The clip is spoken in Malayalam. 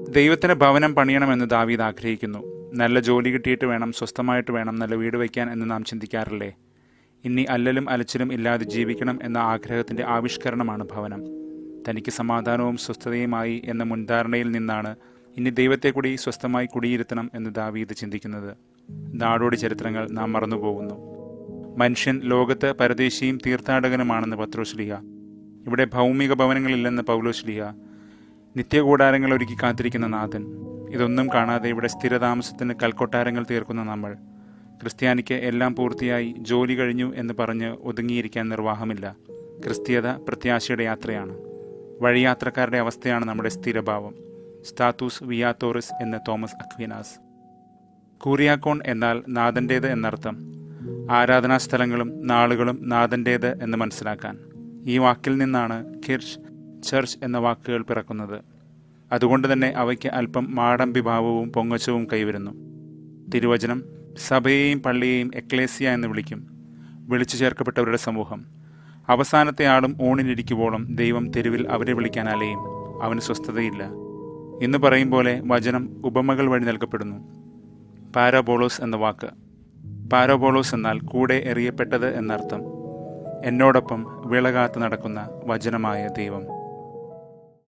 ദൈവത്തിന് ഭവനം പണിയണമെന്ന് ദാവീദ് ആഗ്രഹിക്കുന്നു നല്ല ജോലി കിട്ടിയിട്ട് വേണം സ്വസ്ഥമായിട്ട് വേണം നല്ല വീട് വയ്ക്കാൻ എന്ന് നാം ചിന്തിക്കാറില്ലേ ഇനി അല്ലലും അലച്ചിലും ഇല്ലാതെ ജീവിക്കണം എന്ന ആഗ്രഹത്തിന്റെ ആവിഷ്കരണമാണ് ഭവനം തനിക്ക് സമാധാനവും സ്വസ്ഥതയുമായി എന്ന മുൻധാരണയിൽ നിന്നാണ് ഇനി ദൈവത്തെ കൂടി സ്വസ്ഥമായി കുടിയിരുത്തണം എന്ന് ദാവീദ് ചിന്തിക്കുന്നത് നാടോടി ചരിത്രങ്ങൾ നാം മറന്നുപോകുന്നു മനുഷ്യൻ ലോകത്ത് പരദേശിയും തീർത്ഥാടകനുമാണെന്ന് പത്രോശ്ലിഹ ഇവിടെ ഭൗമിക ഭവനങ്ങളില്ലെന്ന് പൗലോശ്ലിഹ നിത്യകൂടാരങ്ങൾ ഒരുക്കി കാത്തിരിക്കുന്ന നാഥൻ ഇതൊന്നും കാണാതെ ഇവിടെ സ്ഥിരതാമസത്തിന് കൽക്കൊട്ടാരങ്ങൾ തീർക്കുന്ന നമ്മൾ ക്രിസ്ത്യാനിക്ക് എല്ലാം പൂർത്തിയായി ജോലി കഴിഞ്ഞു എന്ന് പറഞ്ഞ് ഒതുങ്ങിയിരിക്കാൻ നിർവാഹമില്ല ക്രിസ്തീയത പ്രത്യാശയുടെ യാത്രയാണ് വഴിയാത്രക്കാരുടെ അവസ്ഥയാണ് നമ്മുടെ സ്ഥിരഭാവം സ്താത്തൂസ് വിയാത്തോറിസ് എന്ന് തോമസ് അക്വിനാസ് കൂറിയാക്കോൺ എന്നാൽ നാഥൻ്റേത് എന്നർത്ഥം ആരാധനാ സ്ഥലങ്ങളും നാളുകളും നാഥൻ്റേത് എന്ന് മനസ്സിലാക്കാൻ ഈ വാക്കിൽ നിന്നാണ് കിർച്ച് ചർച്ച് എന്ന വാക്കുകൾ പിറക്കുന്നത് അതുകൊണ്ട് തന്നെ അവയ്ക്ക് അല്പം മാടമ്പിഭാവവും പൊങ്ങച്ചവും കൈവരുന്നു തിരുവചനം സഭയെയും പള്ളിയെയും എക്ലേസിയ എന്ന് വിളിക്കും വിളിച്ചു ചേർക്കപ്പെട്ടവരുടെ സമൂഹം അവസാനത്തെ ആളും ഊണിനിരിക്കുവോളം ദൈവം തെരുവിൽ അവരെ വിളിക്കാൻ അലയും അവന് സ്വസ്ഥതയില്ല എന്ന് പറയും പോലെ വചനം ഉപമകൾ വഴി നൽകപ്പെടുന്നു പാരാബോളോസ് എന്ന വാക്ക് പാരാബോളോസ് എന്നാൽ കൂടെ എറിയപ്പെട്ടത് എന്നർത്ഥം എന്നോടൊപ്പം വിളകാത്ത് നടക്കുന്ന വചനമായ ദൈവം